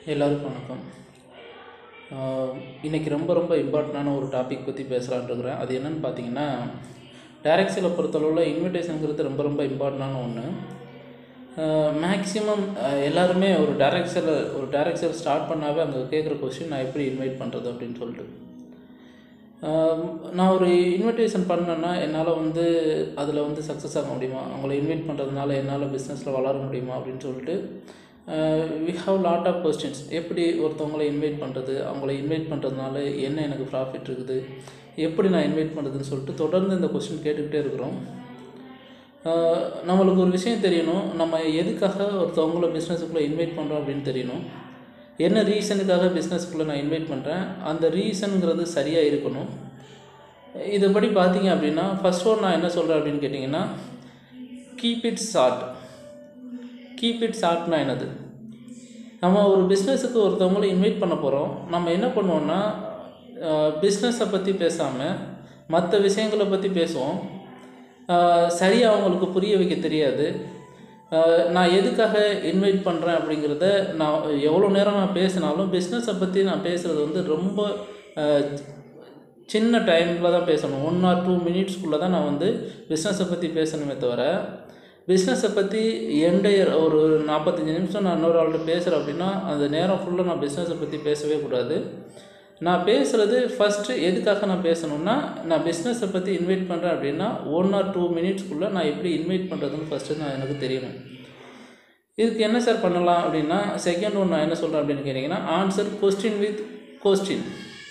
எல்லாருக்கும் வணக்கம் இன்றைக்கி ரொம்ப ரொம்ப இம்பார்ட்டண்டான ஒரு டாபிக் பற்றி பேசலான்னு இருக்கிறேன் அது என்னென்னு பார்த்தீங்கன்னா டைரக்ட் சேலை பொறுத்தளவில் இன்விடேஷனுங்கிறது ரொம்ப ரொம்ப இம்பார்ட்டண்டான ஒன்று மேக்ஸிமம் எல்லாருமே ஒரு டைரக்ட் சேலை ஒரு டைரக்ட் சேல் ஸ்டார்ட் பண்ணாவே அங்கே கேட்குற கொஸ்டின் நான் எப்படி இன்வைட் பண்ணுறது அப்படின்னு சொல்லிட்டு ஆஹ் நான் ஒரு இன்விடேஷன் பண்ணேன்னா என்னால் வந்து அதில் வந்து சக்ஸஸ் ஆக முடியுமா அவங்கள இன்வைட் பண்ணுறதுனால என்னால் பிஸ்னஸில் வளர முடியுமா அப்படின்னு சொல்லிட்டு we have lot of questions எப்படி ஒருத்தவங்களை இன்வைட் பண்ணுறது அவங்கள இன்வைட் பண்ணுறதுனால என்ன எனக்கு ப்ராஃபிட் இருக்குது எப்படி நான் இன்வைட் பண்ணுறதுன்னு சொல்லிட்டு தொடர்ந்து இந்த கொஸ்டின் கேட்டுக்கிட்டே இருக்கிறோம் ஆஹ் நம்மளுக்கு ஒரு விஷயம் தெரியணும் நம்ம எதுக்காக ஒருத்தவங்கள பிஸ்னஸுக்குள்ளே இன்வைட் பண்ணுறோம் அப்படின்னு தெரியணும் என்ன ரீசனுக்காக பிஸ்னஸ்க்குள்ளே நான் இன்வைட் பண்ணுறேன் அந்த ரீசனுங்கிறது சரியாக இருக்கணும் இதுபடி பார்த்தீங்க அப்படின்னா ஃபர்ஸ்ட் ஒன் நான் என்ன சொல்கிறேன் அப்படின்னு கேட்டிங்கன்னா keep it short keep it ஷார்ட்னா என்னது நம்ம ஒரு பிஸ்னஸுக்கு ஒருத்தவங்கள இன்வைட் பண்ண போகிறோம் நம்ம என்ன பண்ணுவோம்னா பிஸ்னஸை பற்றி பேசாமல் மற்ற விஷயங்களை பற்றி பேசுவோம் சரியாக அவங்களுக்கு புரிய வைக்க தெரியாது ஆஹ் நான் எதுக்காக இன்வைட் பண்ணுறேன் அப்படிங்கிறத நான் எவ்வளோ நேரம் நான் பேசினாலும் பிஸ்னஸை பற்றி நான் பேசுகிறது வந்து ரொம்ப ஆஹ் சின்ன டைமில் தான் பேசணும் ஒன் ஆர் டூ மினிட்ஸ்க்குள்ளே தான் நான் வந்து பிஸ்னஸை பற்றி பேசணுமே தவிர பிஸ்னஸை பற்றி எண்டையர் ஒரு நாற்பத்தஞ்சு நிமிஷம் நான் இன்னொரு ஆள்கிட்ட பேசுகிறேன் அப்படின்னா அந்த நேரம் ஃபுல்லாக நான் பிஸ்னஸை பற்றி பேசவே கூடாது நான் பேசுகிறது ஃபஸ்ட்டு எதுக்காக நான் பேசணுன்னா நான் பிஸ்னஸை பற்றி இன்வைட் பண்ணுறேன் அப்படின்னா ஒன் ஆர் டூ மினிட்ஸ்க்குள்ளே நான் எப்படி இன்வைட் பண்ணுறதுன்னு ஃபஸ்ட்டு நான் எனக்கு தெரியணும் இதுக்கு என்ன சார் பண்ணலாம் அப்படின்னா செகண்ட் ஒன் நான் என்ன சொல்கிறேன் அப்படின்னு கேட்டிங்கன்னா ஆன்சர் கொஸ்டின் வித் கொஸ்டின்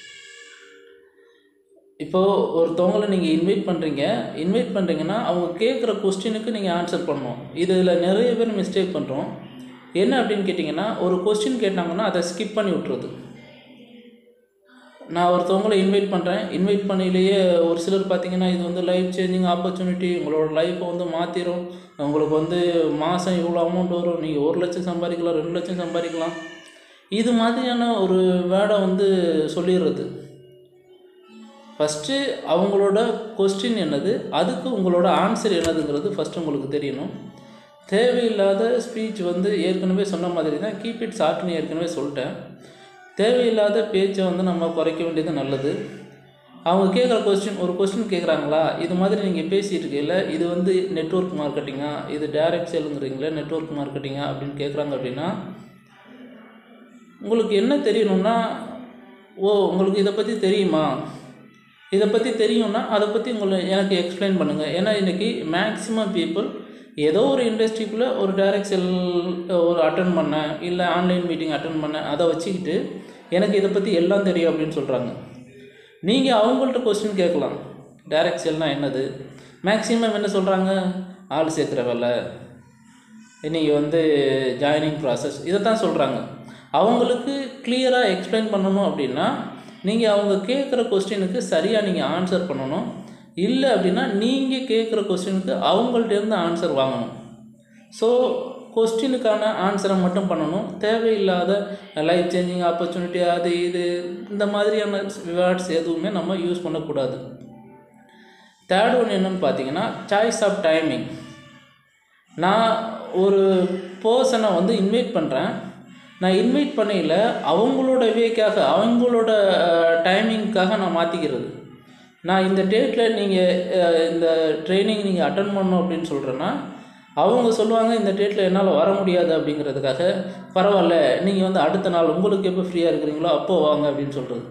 இப்போது ஒருத்தவங்களை நீங்கள் இன்வைட் பண்ணுறீங்க இன்வைட் பண்ணுறீங்கன்னா அவங்க கேட்குற கொஸ்டினுக்கு நீங்கள் ஆன்சர் பண்ணணும் இதில் நிறைய பேர் மிஸ்டேக் பண்ணுறோம் என்ன அப்படின்னு கேட்டிங்கன்னா ஒரு கொஸ்டின் கேட்டாங்கன்னா அதை ஸ்கிப் பண்ணி விட்றது நான் ஒருத்தவங்களை இன்வைட் பண்ணுறேன் இன்வைட் பண்ணிலேயே ஒரு சிலர் பார்த்தீங்கன்னா இது வந்து லைஃப் சேஞ்சிங் ஆப்பர்ச்சுனிட்டி உங்களோட லைஃப்பை வந்து மாற்றிடும் உங்களுக்கு வந்து மாதம் இவ்வளோ அமௌண்ட் வரும் நீங்கள் ஒரு லட்சம் சம்பாதிக்கலாம் ரெண்டு லட்சம் சம்பாதிக்கலாம் இது மாதிரியான ஒரு வேர்டை வந்து சொல்லிடுறது ஃபஸ்ட்டு அவங்களோட கொஸ்டின் என்னது அதுக்கு உங்களோட ஆன்சர் என்னதுங்கிறது ஃபஸ்ட்டு உங்களுக்கு தெரியணும் தேவையில்லாத ஸ்பீச் வந்து ஏற்கனவே சொன்ன மாதிரி தான் கீப் இட் ஷார்ட்னு ஏற்கனவே சொல்லிட்டேன் தேவையில்லாத பேச்சை வந்து நம்ம குறைக்க வேண்டியது நல்லது அவங்க கேட்குற கொஸ்டின் ஒரு கொஸ்டின் கேட்குறாங்களா இது மாதிரி நீங்கள் பேசிகிட்டு இருக்கையில் இது வந்து நெட்ஒர்க் மார்க்கெட்டிங்கா இது டைரக்ட் சேலுங்கிறீங்களா நெட்ஒர்க் மார்க்கெட்டிங்கா அப்படின்னு கேட்குறாங்க அப்படின்னா உங்களுக்கு என்ன தெரியணும்னா ஓ உங்களுக்கு இதை பற்றி தெரியுமா இதை பற்றி தெரியும்னா அதை பற்றி உங்களை எனக்கு எக்ஸ்பிளைன் பண்ணுங்கள் ஏன்னா இன்றைக்கி மேக்ஸிமம் பீப்புள் ஏதோ ஒரு இண்டஸ்ட்ரிக்குள்ளே ஒரு டைரக்ட் செல் ஒரு அட்டன் பண்ணேன் இல்லை ஆன்லைன் மீட்டிங் அட்டன் பண்ணேன் அதை வச்சுக்கிட்டு எனக்கு இதை பற்றி எல்லாம் தெரியும் அப்படின்னு சொல்கிறாங்க நீங்கள் அவங்கள்ட்ட கொஸ்டின் கேட்கலாம் டைரக்ட் செல்னால் என்னது மேக்ஸிமம் என்ன சொல்கிறாங்க ஆள் சேர்க்குற வேலை நீங்கள் வந்து ஜாயினிங் ப்ராசஸ் இதை தான் சொல்கிறாங்க அவங்களுக்கு கிளியராக எக்ஸ்பிளைன் பண்ணணும் அப்படின்னா நீங்கள் அவங்க கேட்குற கொஸ்டினுக்கு சரியாக நீங்கள் ஆன்சர் பண்ணணும் இல்லை அப்படின்னா நீங்கள் கேட்குற கொஸ்டினுக்கு அவங்கள்ட்டேருந்து ஆன்சர் வாங்கணும் ஸோ கொஸ்டினுக்கான ஆன்சரை மட்டும் பண்ணணும் தேவையில்லாத லைஃப் சேஞ்சிங் ஆப்பர்ச்சுனிட்டி அது இது இந்த மாதிரியான வேர்ட்ஸ் எதுவுமே நம்ம யூஸ் பண்ணக்கூடாது தேர்ட் ஒன் என்னன்னு பார்த்தீங்கன்னா சாய்ஸ் ஆஃப் டைமிங் நான் ஒரு பர்சனை வந்து இன்வைட் பண்ணுறேன் நான் இன்வைட் பண்ணையில் அவங்களோட வேக்காக அவங்களோட டைமிங்க்காக நான் மாற்றிக்கிறது நான் இந்த டேட்டில் நீங்கள் இந்த ட்ரைனிங் நீங்கள் அட்டன் பண்ணணும் அப்படின்னு சொல்கிறேன்னா அவங்க சொல்லுவாங்க இந்த டேட்டில் என்னால் வர முடியாது அப்படிங்கிறதுக்காக பரவாயில்ல நீங்கள் வந்து அடுத்த நாள் உங்களுக்கு எப்போ ஃப்ரீயாக இருக்கிறீங்களோ அப்போ வாங்க அப்படின்னு சொல்கிறது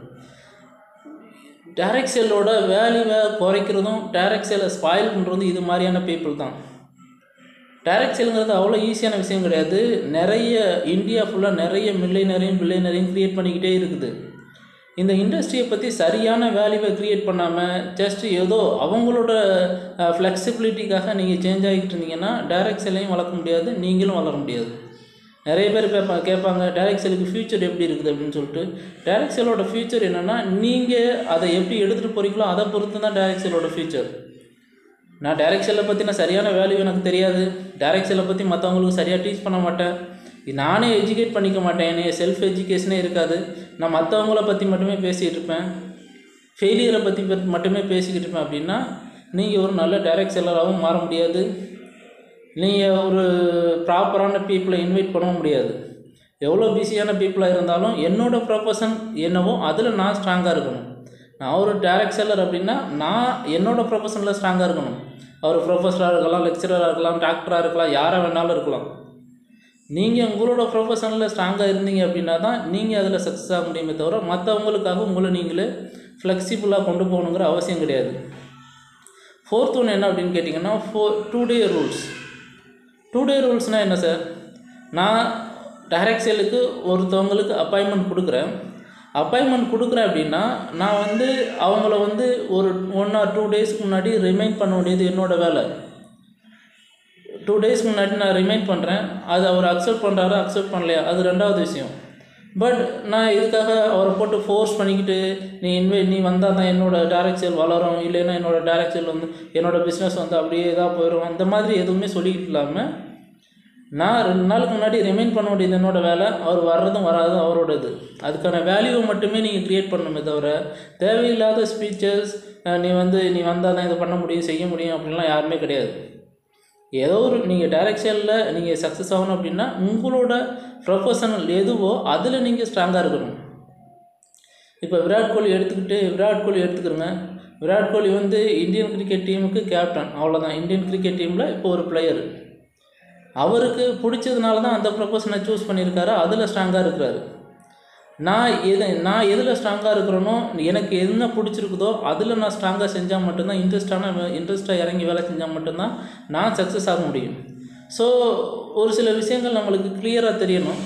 டைரக்ட் சேலோட வேல்யூவை குறைக்கிறதும் டைரக்ட் சேலை ஸ்பாயில் பண்ணுறதும் இது மாதிரியான பீப்புள் தான் டைரக்ட் சேலுங்கிறது அவ்வளோ ஈஸியான விஷயம் கிடையாது நிறைய இந்தியா ஃபுல்லாக நிறைய மில்லினரையும் பில்லினரையும் க்ரியேட் பண்ணிக்கிட்டே இருக்குது இந்த இண்டஸ்ட்ரியை பற்றி சரியான வேல்யூவை க்ரியேட் பண்ணாமல் ஜஸ்ட் ஏதோ அவங்களோட ஃப்ளெக்சிபிலிட்டிக்காக நீங்கள் சேஞ்ச் ஆகிட்டு இருந்தீங்கன்னா டைரக்ட் சேலையும் வளர்க்க முடியாது நீங்களும் வளர முடியாது நிறைய பேர் கேட்பா கேட்பாங்க டைரக்ட் சேலுக்கு ஃப்யூச்சர் எப்படி இருக்குது அப்படின்னு சொல்லிட்டு டைரக்ட் சேலோட ஃப்யூச்சர் என்னென்னா நீங்கள் அதை எப்படி எடுத்துகிட்டு போகிறீங்களோ அதை பொறுத்து தான் டைரக்ட் சேலோட ஃப்யூச்சர் நான் டைரக்ட் செல்லை பற்றி நான் சரியான வேல்யூ எனக்கு தெரியாது டைரக்ட் செல்லை பற்றி மற்றவங்களுக்கு சரியாக டீச் பண்ண மாட்டேன் நானே எஜுகேட் பண்ணிக்க மாட்டேன் என்னைய செல்ஃப் எஜுகேஷனே இருக்காது நான் மற்றவங்கள பற்றி மட்டுமே பேசிகிட்டு இருப்பேன் ஃபெயிலியரை பற்றி மட்டுமே பேசிக்கிட்டு இருப்பேன் அப்படின்னா நீங்கள் ஒரு நல்ல டைரக்ட் செல்லராகவும் மாற முடியாது நீங்கள் ஒரு ப்ராப்பரான பீப்புளை இன்வைட் பண்ணவும் முடியாது எவ்வளோ பிஸியான பீப்புளாக இருந்தாலும் என்னோடய ப்ரொஃபஷன் என்னவோ அதில் நான் ஸ்ட்ராங்காக இருக்கணும் நான் ஒரு டேரக்ட் செல்லர் அப்படின்னா நான் என்னோடய ப்ரொஃபஷனில் ஸ்ட்ராங்காக இருக்கணும் அவர் ப்ரொஃபஸராக இருக்கலாம் லெக்சரராக இருக்கலாம் டாக்டராக இருக்கலாம் யாராக வேணாலும் இருக்கலாம் நீங்கள் உங்களோட ப்ரொஃபஷனில் ஸ்ட்ராங்காக இருந்தீங்க அப்படின்னா தான் நீங்கள் அதில் சக்ஸஸ் ஆக முடியுமே தவிர மற்றவங்களுக்காக உங்களை நீங்களே ஃப்ளெக்சிபிளாக கொண்டு போகணுங்கிற அவசியம் கிடையாது ஃபோர்த் ஒன்று என்ன அப்படின்னு கேட்டிங்கன்னா four two day rules two day ரூல்ஸ்னால் என்ன சார் நான் டைரக்ட் சேலுக்கு ஒருத்தவங்களுக்கு அப்பாயின்மெண்ட் கொடுக்குறேன் அப்பாயின்மெண்ட் கொடுக்குறேன் அப்படின்னா நான் வந்து அவங்கள வந்து ஒரு ஒன் ஆர் டூ டேஸ்க்கு முன்னாடி ரிமைண்ட் பண்ண வேண்டியது என்னோடய வேலை டூ டேஸ்க்கு முன்னாடி நான் ரிமைண்ட் பண்ணுறேன் அது அவர் அக்செப்ட் பண்ணுறாரா அக்செப்ட் பண்ணலையா அது ரெண்டாவது விஷயம் பட் நான் இதுக்காக அவரை போட்டு ஃபோர்ஸ் பண்ணிக்கிட்டு நீ இன்வே நீ வந்தால் தான் என்னோடய டேரக்ட் சேல் வளரும் இல்லைன்னா என்னோடய டேரக்ட் சேல் வந்து என்னோடய பிஸ்னஸ் வந்து அப்படியே இதாக போயிடும் அந்த மாதிரி எதுவுமே சொல்லிக்கிட்டு இல்லாமல் நான் ரெண்டு நாளுக்கு முன்னாடி ரிமைண்ட் பண்ண வேண்டியது என்னோட வேலை அவர் வர்றதும் வராதும் அவரோட இது அதுக்கான வேல்யூவை மட்டுமே நீங்கள் க்ரியேட் பண்ணணுமே தவிர தேவையில்லாத ஸ்பீச்சஸ் நீ வந்து நீ வந்தால் தான் இதை பண்ண முடியும் செய்ய முடியும் அப்படின்லாம் யாருமே கிடையாது ஏதோ ஒரு நீங்கள் டைரக்ட் சேலில் நீங்கள் சக்ஸஸ் ஆகணும் அப்படின்னா உங்களோட ப்ரொஃபஷனல் எதுவோ அதில் நீங்கள் ஸ்ட்ராங்காக இருக்கணும் இப்போ விராட் கோலி எடுத்துக்கிட்டு விராட் கோலி எடுத்துக்கிறோங்க விராட் கோலி வந்து இந்தியன் கிரிக்கெட் டீமுக்கு கேப்டன் அவ்வளோதான் இந்தியன் கிரிக்கெட் டீமில் இப்போ ஒரு பிளேயர் அவருக்கு பிடிச்சதுனால தான் அந்த ப்ரொஃபஷனை சூஸ் பண்ணியிருக்காரு அதில் ஸ்ட்ராங்காக இருக்கிறாரு நான் எது நான் எதில் ஸ்ட்ராங்காக இருக்கிறேனோ எனக்கு என்ன பிடிச்சிருக்குதோ அதில் நான் ஸ்ட்ராங்காக செஞ்சால் மட்டும்தான் இன்ட்ரெஸ்டான இன்ட்ரெஸ்ட்டாக இறங்கி வேலை செஞ்சால் மட்டும்தான் நான் சக்ஸஸ் ஆக முடியும் ஸோ ஒரு சில விஷயங்கள் நம்மளுக்கு கிளியராக தெரியணும்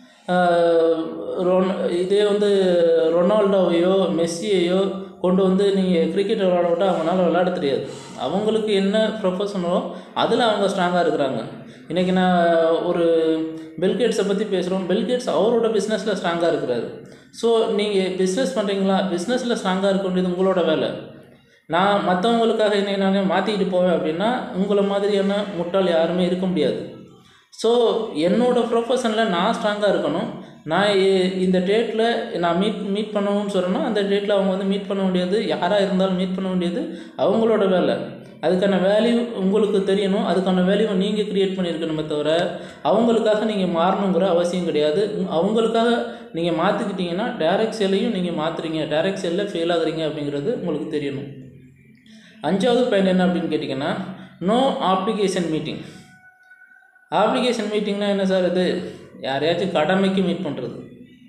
ரொன் இதே வந்து ரொனால்டோவையோ மெஸ்ஸியையோ கொண்டு வந்து நீங்கள் கிரிக்கெட் விளாட விட்டால் அவங்களால விளையாட தெரியாது அவங்களுக்கு என்ன ப்ரொஃபஷனோ அதில் அவங்க ஸ்ட்ராங்காக இருக்கிறாங்க இன்றைக்கி நான் ஒரு பெல்கேட்ஸை பற்றி பேசுகிறோம் பெல்கேட்ஸ் அவரோட பிஸ்னஸில் ஸ்ட்ராங்காக இருக்கிறாரு ஸோ நீங்கள் பிஸ்னஸ் பண்ணுறீங்களா பிஸ்னஸில் ஸ்ட்ராங்காக இருக்க வேண்டியது உங்களோட வேலை நான் மற்றவங்களுக்காக என்னை நானே மாற்றிக்கிட்டு போவேன் அப்படின்னா உங்களை மாதிரியான முட்டாள் யாருமே இருக்க முடியாது ஸோ என்னோடய ப்ரொஃபஷனில் நான் ஸ்ட்ராங்காக இருக்கணும் நான் இ- இந்த டேட்டில் நான் மீட் மீட் பண்ணணும்னு சொல்கிறேன்னா அந்த டேட்டில் அவங்க வந்து மீட் பண்ண வேண்டியது யாராக இருந்தாலும் மீட் பண்ண வேண்டியது அவங்களோட வேலை அதுக்கான வேல்யூ உங்களுக்கு தெரியணும் அதுக்கான வேல்யூவை நீங்கள் க்ரியேட் பண்ணியிருக்கணுமே தவிர அவங்களுக்காக நீங்கள் மாறணுங்கிற அவசியம் கிடையாது உங்க- அவங்களுக்காக நீங்கள் மாற்றிக்கிட்டீங்கன்னா டேரக்ட் சேலையும் நீங்கள் மாற்றுறீங்க டேரக்ட் சேலில் ஃபெயில் ஆகுறீங்க அப்படிங்கிறது உங்களுக்கு தெரியணும் அஞ்சாவது பாயிண்ட் என்ன அப்படின்னு கேட்டிங்கன்னா நோ ஆப்ளிகேஷன் மீட்டிங் ஆப்ளிகேஷன் மீட்டிங்னா என்ன சார் இது யாரையாச்சும் கடமைக்கு மீட் பண்ணுறது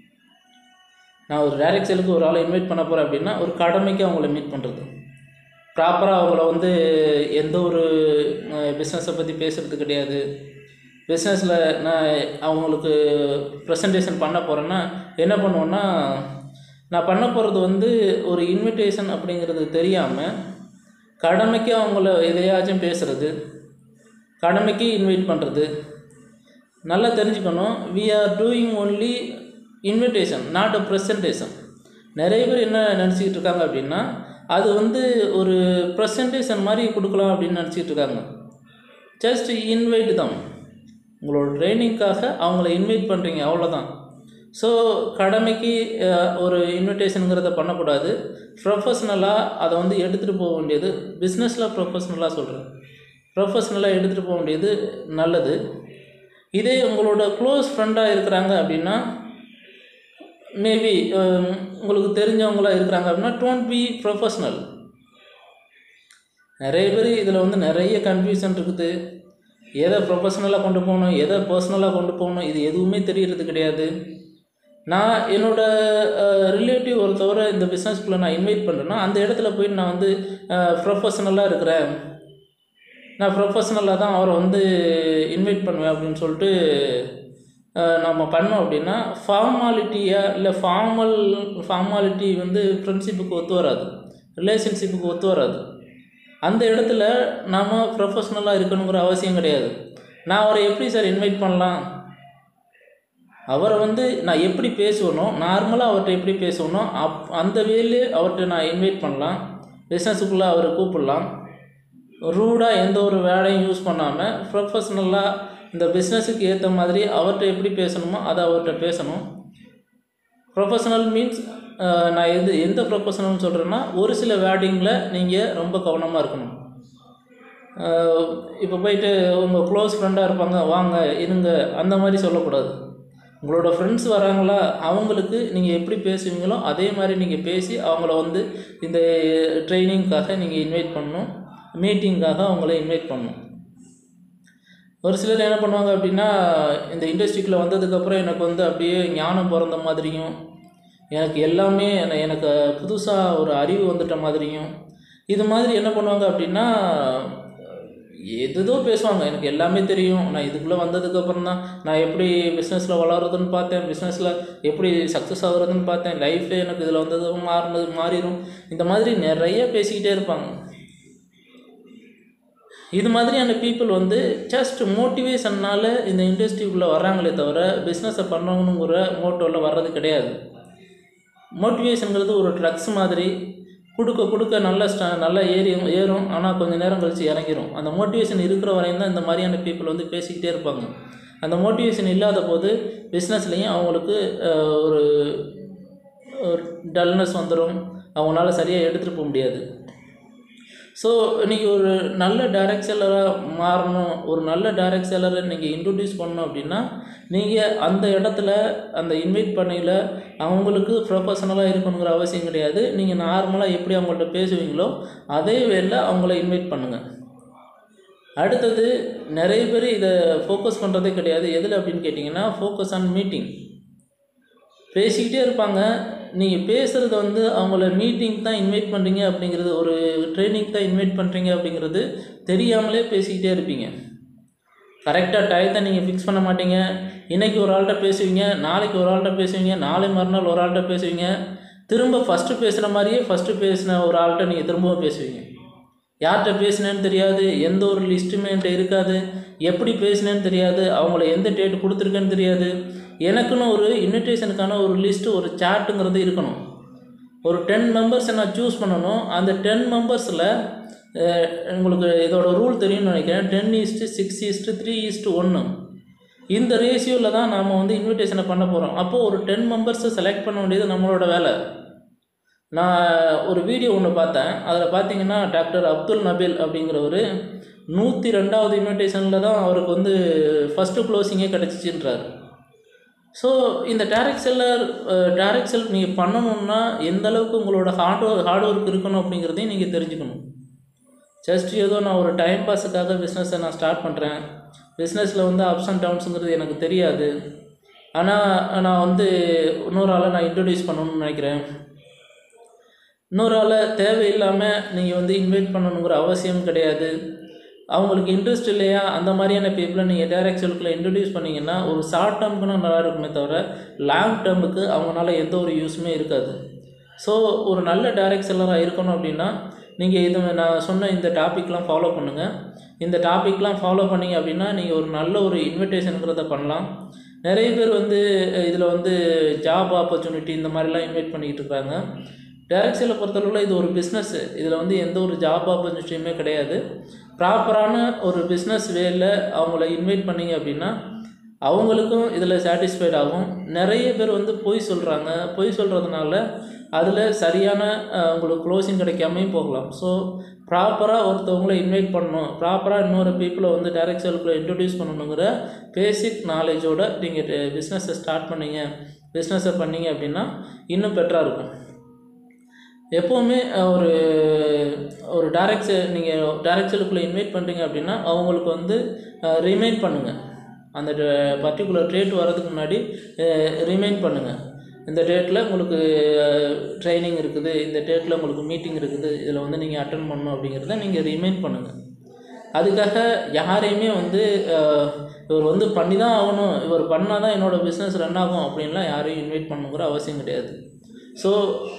நான் ஒரு டைரக்ட் சேலுக்கு ஒரு ஆளை இன்வைட் பண்ண போகிறேன் அப்படின்னா ஒரு கடமைக்கு அவங்கள மீட் பண்ணுறது ப்ராப்பராக அவங்கள வந்து எந்த ஒரு பிஸ்னஸை பற்றி பேசுகிறது கிடையாது பிஸ்னஸில் நான் அவங்களுக்கு ப்ரெசன்டேஷன் பண்ண போகிறேன்னா என்ன பண்ணுவேன்னா நான் பண்ண போகிறது வந்து ஒரு இன்விடேஷன் அப்படிங்கிறது தெரியாமல் கடமைக்கு அவங்கள எதையாச்சும் பேசுகிறது கடமைக்கு இன்வைட் பண்ணுறது நல்லா தெரிஞ்சுக்கணும் we are doing only invitation not a presentation நிறைய பேர் என்ன நினச்சிக்கிட்டு இருக்காங்க அப்படின்னா அது வந்து ஒரு ப்ரெசன்டேஷன் மாதிரி கொடுக்கலாம் அப்படின்னு நினச்சிக்கிட்டு இருக்காங்க ஜஸ்ட் இன்வைட் தான் உங்களோட ட்ரைனிங்க்காக அவங்கள இன்வைட் பண்ணுறீங்க அவ்வளோதான் ஸோ கடமைக்கு அஹ், ஒரு இன்விடேஷனுங்கிறத பண்ணக்கூடாது ப்ரொஃபஷ்னலாக அதை வந்து எடுத்துகிட்டு போக வேண்டியது பிஸ்னஸில் ப்ரொஃபஷ்னலாக சொல்கிறேன் ப்ரொஃபஷ்னலாக எடுத்துகிட்டு போக வேண்டியது நல்லது இதே உங்களோட க்ளோஸ் ஃப்ரெண்டாக இருக்கிறாங்க அப்படின்னா மேபி உங்களுக்கு தெரிஞ்சவங்களா இருக்கிறாங்க அப்படின்னா டோன்ட் பி ப்ரொஃபஷ்னல் நிறைய பேர் இதில் வந்து நிறைய கன்ஃபியூஷன் இருக்குது எதை ப்ரொஃபஷ்னலாக கொண்டு போகணும் எதை பர்சனலாக கொண்டு போகணும் இது எதுவுமே தெரியறது கிடையாது நான் என்னோட ரிலேட்டிவ் ஒருத்தவரை இந்த பிஸ்னஸ்க்குள்ளே நான் இன்வைட் பண்ணுறேன்னா அந்த இடத்துல போய் நான் வந்து ப்ரொஃபஷ்னலாக இருக்கிறேன் நான் ப்ரொஃபஷ்னலாக தான் அவரை வந்து இன்வைட் பண்ணுவேன் அப்படின்னு சொல்லிட்டு அஹ், நம்ம பண்ணோம் அப்படின்னா ஃபார்மாலிட்டியாக இல்லை ஃபார்மல் ஃபார்மாலிட்டி வந்து ஃப்ரெண்ட்ஷிப்புக்கு ஒத்து வராது ரிலேஷன்ஷிப்புக்கு ஒத்து வராது அந்த இடத்துல நாம் ப்ரொஃபஷ்னலாக இருக்கணுங்கிற அவசியம் கிடையாது நான் அவரை எப்படி சார் இன்வைட் பண்ணலாம் அவரை வந்து நான் எப்படி பேசுவேனோ நார்மலாக அவர்கிட்ட எப்படி பேசுவேனோ அப் அந்த வேலே அவர்கிட்ட நான் இன்வைட் பண்ணலாம் பிஸ்னஸுக்குள்ளே அவரை கூப்பிடலாம் ரூடாக எந்த ஒரு வேலையும் யூஸ் பண்ணாமல் ப்ரொஃபஷ்னலாக இந்த பிஸ்னஸுக்கு ஏற்ற மாதிரி அவர்கிட்ட எப்படி பேசணுமோ அதை அவர்கிட்ட பேசணும் ப்ரொஃபஷனல் மீன்ஸ் நான் எது எந்த ப்ரொஃபஷனல்னு சொல்கிறேன்னா ஒரு சில வேர்டிங்கில் நீங்கள் ரொம்ப கவனமாக இருக்கணும் இப்போ போயிட்டு உங்கள் க்ளோஸ் ஃப்ரெண்டாக இருப்பாங்க வாங்க இருங்க அந்த மாதிரி சொல்லக்கூடாது உங்களோட ஃப்ரெண்ட்ஸ் வராங்களா அவங்களுக்கு நீங்கள் எப்படி பேசுவீங்களோ அதே மாதிரி நீங்கள் பேசி அவங்கள வந்து இந்த ட்ரைனிங்க்காக நீங்கள் இன்வைட் பண்ணணும் மீட்டிங்காக அவங்கள இன்வைட் பண்ணணும் ஒரு சிலர் என்ன பண்ணுவாங்க அப்படின்னா இந்த இண்டஸ்ட்ரிக்குள்ளே வந்ததுக்கப்புறம் எனக்கு வந்து அப்படியே ஞானம் பிறந்த மாதிரியும் எனக்கு எல்லாமே என- எனக்கு புதுசாக ஒரு அறிவு வந்துட்ட மாதிரியும் இது மாதிரி என்ன பண்ணுவாங்க அப்படின்னா எதுதோ பேசுவாங்க எனக்கு எல்லாமே தெரியும் நான் இதுக்குள்ளே வந்ததுக்கப்புறம் தான் நான் எப்படி பிஸ்னஸில் வளர்றதுன்னு பார்த்தேன் பிஸ்னஸில் எப்படி சக்ஸஸ் ஆகுறதுன்னு பார்த்தேன் லைஃபே எனக்கு இதில் வந்தது மாறினது மாறிடும் இந்த மாதிரி நிறைய பேசிக்கிட்டே இருப்பாங்க இது மாதிரியான பீப்புள் வந்து ஜஸ்ட் மோட்டிவேஷன்னால இந்த இண்டஸ்ட்ரிக்குள்ளே வர்றாங்களே தவிர பிஸ்னஸை பண்ணணுங்கிற மோட்டோவில் வர்றது கிடையாது மோட்டிவேஷனுங்கிறது ஒரு ட்ரக்ஸ் மாதிரி கொடுக்க கொடுக்க நல்ல ஸ்ட நல்லா ஏறி ஏறும் ஆனால் கொஞ்சம் நேரம் கழித்து இறங்கிரும் அந்த மோட்டிவேஷன் இருக்கிற வரையும் தான் இந்த மாதிரியான பீப்புள் வந்து பேசிக்கிட்டே இருப்பாங்க அந்த மோட்டிவேஷன் இல்லாத போது பிஸ்னஸ்லேயும் அவங்களுக்கு அஹ், ஒரு ஒரு டல்னஸ் வந்துடும் அவங்களால சரியாக எடுத்துகிட்டு போக முடியாது ஸோ இன்றைக்கி ஒரு நல்ல டைரக்ட் செல்லராக மாறணும் ஒரு நல்ல டைரக்ட் செல்லரை நீங்கள் இன்ட்ரடியூஸ் பண்ணணும் அப்படின்னா நீங்கள் அந்த இடத்துல அந்த இன்வைட் பண்ணையில் அவங்களுக்கு ப்ரொஃபஷனலாக இருக்கணுங்கிற அவசியம் கிடையாது நீங்கள் நார்மலாக எப்படி அவங்கள்ட்ட பேசுவீங்களோ அதே வேல அவங்கள இன்வைட் பண்ணுங்கள் அடுத்தது நிறைய பேர் இதை ஃபோக்கஸ் பண்ணுறதே கிடையாது எதில் அப்படின்னு கேட்டிங்கன்னா ஃபோக்கஸ் ஆன் மீட்டிங் பேசிக்கிட்டே இருப்பாங்க நீங்கள் பேசுகிறது வந்து அவங்கள மீட்டிங் தான் இன்வைட் பண்ணுறீங்க அப்படிங்கிறது ஒரு ட்ரைனிங் தான் இன்வைட் பண்ணுறீங்க அப்படிங்கிறது தெரியாமலே பேசிக்கிட்டே இருப்பீங்க கரெக்டாக டயத்தை நீங்கள் ஃபிக்ஸ் பண்ண மாட்டீங்க இன்றைக்கி ஒரு ஆள்கிட்ட பேசுவீங்க நாளைக்கு ஒரு ஆள்கிட்ட பேசுவீங்க நாளை மறுநாள் ஒரு ஆள்கிட்ட பேசுவீங்க திரும்ப ஃபஸ்ட்டு பேசுகிற மாதிரியே ஃபஸ்ட்டு பேசின ஒரு ஆள்கிட்ட நீங்கள் திரும்பவும் பேசுவீங்க யார்கிட்ட பேசினேன்னு தெரியாது எந்த ஒரு லிஸ்ட்டுமே என்கிட்ட இருக்காது எப்படி பேசினேன்னு தெரியாது அவங்கள எந்த டேட் கொடுத்துருக்கேன்னு தெரியாது எனக்குன்னு ஒரு இன்விடேஷனுக்கான ஒரு லிஸ்ட்டு ஒரு சாட்டுங்கிறது இருக்கணும் ஒரு டென் மெம்பர்ஸை நான் சூஸ் பண்ணணும் அந்த டென் மெம்பர்ஸில் உங்களுக்கு இதோட ரூல் தெரியும்னு நினைக்கிறேன் ten is to six is to three is to ஒன்று இந்த ரேஷியோவில் தான் நாம் வந்து இன்விடேஷனை பண்ண போகிறோம் அப்போது ஒரு டென் மெம்பர்ஸை செலக்ட் பண்ண வேண்டியது நம்மளோட வேலை நான் ஒரு வீடியோ ஒன்று பார்த்தேன் அதில் பார்த்தீங்கன்னா டாக்டர் அப்துல் நபீல் அப்படிங்கிறவர் நூற்றி ரெண்டாவது இன்விடேஷனில் தான் அவருக்கு வந்து ஃபஸ்ட்டு க்ளோசிங்கே கிடச்சிச்சின்றார் ஸோ இந்த டேரக்ட் செல்லர் டேரக்ட் செல் நீங்கள் பண்ணணுன்னா எந்த அளவுக்கு உங்களோட ஹார்ட் ஹார்ட் ஒர்க் இருக்கணும் அப்படிங்கிறதையும் நீங்கள் தெரிஞ்சுக்கணும் ஜஸ்ட் ஏதோ நான் ஒரு டைம் பாஸுக்காக பிஸ்னஸை நான் ஸ்டார்ட் பண்ணுறேன் பிஸ்னஸில் வந்து அப்ஸ் அண்ட் டவுன்ஸுங்கிறது எனக்கு தெரியாது ஆனால் நான் வந்து இன்னொரு ஆளை நான் இன்ட்ரடியூஸ் பண்ணணும்னு நினைக்கிறேன் இன்னொரு ஆளை தேவையில்லாமல் நீங்கள் வந்து இன்வைட் பண்ணணுங்கிற அவசியம் கிடையாது அவங்களுக்கு இன்ட்ரெஸ்ட் இல்லையா அந்த மாதிரியான பீப்புளை நீங்கள் டைரக்ட் செல்லுக்குள்ள இன்ட்ரடியூஸ் பண்ணிங்கன்னா ஒரு ஷார்ட் டேர்முக்குனா நல்லா இருக்குமே தவிர லாங் டேர்முக்கு அவங்களால எந்த ஒரு யூஸுமே இருக்காது ஸோ ஒரு நல்ல டைரக்ட் செல்லராக இருக்கணும் அப்படின்னா நீங்கள் இது நான் சொன்ன இந்த டாப்பிக்லாம் ஃபாலோ பண்ணுங்கள் இந்த டாப்பிக்லாம் ஃபாலோ பண்ணீங்க அப்படின்னா நீங்கள் ஒரு நல்ல ஒரு இன்விடேஷனுங்கிறத பண்ணலாம் நிறைய பேர் வந்து இதில் வந்து ஜாப் ஆப்பர்ச்சுனிட்டி இந்த மாதிரிலாம் இன்வைட் பண்ணிக்கிட்டு இருக்காங்க டைரக்ட் சேலை பொறுத்தளவில் இது ஒரு பிஸ்னஸ் இதில் வந்து எந்த ஒரு ஜாப் ஆப்பர்ச்சுனிட்டியுமே கிடையாது ப்ராப்பரான ஒரு பிஸ்னஸ் வேல அவங்கள இன்வைட் பண்ணீங்க அப்படின்னா அவங்களுக்கும் இதில் சாட்டிஸ்ஃபைட் ஆகும் நிறைய பேர் வந்து பொய் சொல்கிறாங்க பொய் சொல்கிறதுனால அதில் சரியான அஹ், உங்களுக்கு க்ளோசிங் கிடைக்காமையும் போகலாம் ஸோ ப்ராப்பராக ஒருத்தவங்கள இன்வைட் பண்ணணும் ப்ராப்பராக இன்னொரு பீப்புளை வந்து டைரக்ட் சேலுக்குள்ளே இன்ட்ரடியூஸ் பண்ணணுங்கிற பேசிக் நாலேஜோட நீங்கள் பிஸ்னஸை ஸ்டார்ட் பண்ணீங்க பிஸ்னஸை பண்ணீங்க அப்படின்னா இன்னும் பெட்டராக இருக்கும் எப்போவுமே அஹ், ஒரு ஒரு டைரக்ட் நீங்கள் டைரக்ட் செல்லுக்குள்ளே இன்வைட் பண்ணுறீங்க அப்படின்னா அவங்களுக்கு வந்து ரிமைண்ட் பண்ணுங்கள் அந்த பர்டிகுலர் டேட் வரதுக்கு முன்னாடி ரிமைண்ட் பண்ணுங்கள் இந்த டேட்டில் உங்களுக்கு ட்ரைனிங் இருக்குது இந்த டேட்டில் உங்களுக்கு மீட்டிங் இருக்குது இதில் வந்து நீங்கள் அட்டன் பண்ணணும் அப்படிங்கிறத நீங்கள் ரிமைண்ட் பண்ணுங்கள் அதுக்காக யாரையுமே வந்து அஹ், இவர் வந்து பண்ணி தான் ஆகணும் இவர் பண்ணால் தான் என்னோடய பிஸ்னஸ் ரன் ஆகும் அப்படின்லாம் யாரையும் இன்வைட் பண்ணுங்கிற அவசியம் கிடையாது ஸோ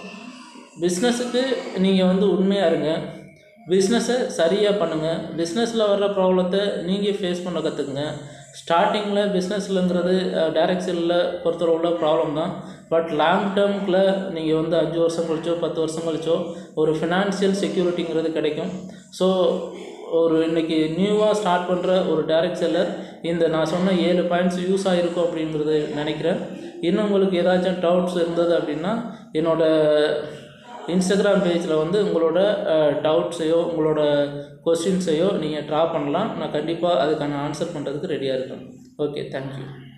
பிஸ்னஸுக்கு நீங்கள் வந்து உண்மையாக இருங்க பிஸ்னஸை சரியாக பண்ணுங்கள் பிஸ்னஸில் வர்ற ப்ராப்ளத்தை நீங்கள் ஃபேஸ் பண்ண கற்றுக்குங்க ஸ்டார்டிங்கில் பிஸ்னஸ்லங்கிறது டைரக்ட் செல்லில் பொறுத்தளவுல ப்ராப்ளம் தான் பட் லாங் டேர்முக்குள்ள நீங்கள் வந்து அஞ்சு வருஷம் கழிச்சோ பத்து வருஷம் கழிச்சோ ஒரு ஃபினான்ஷியல் செக்யூரிட்டிங்கிறது கிடைக்கும் ஸோ ஒரு இன்னைக்கு நியூவாக ஸ்டார்ட் பண்ணுற ஒரு டைரக்ட் செல்லர் இந்த நான் சொன்ன ஏழு பாயிண்ட்ஸ் யூஸ் ஆகிருக்கும் அப்படிங்கிறது நினைக்கிறேன் இன்னும் உங்களுக்கு ஏதாச்சும் டவுட்ஸ் இருந்தது அப்படின்னா என்னோட இன்ஸ்டாகிராம் பேஜில் வந்து உங்களோட டவுட்ஸையோ உங்களோட கொஸ்டின்ஸையோ நீங்கள் ட்ரா பண்ணலாம் நான் கண்டிப்பாக அதுக்கான ஆன்சர் பண்ணுறதுக்கு ரெடியாக இருக்கேன் ஓகே தேங்க்யூ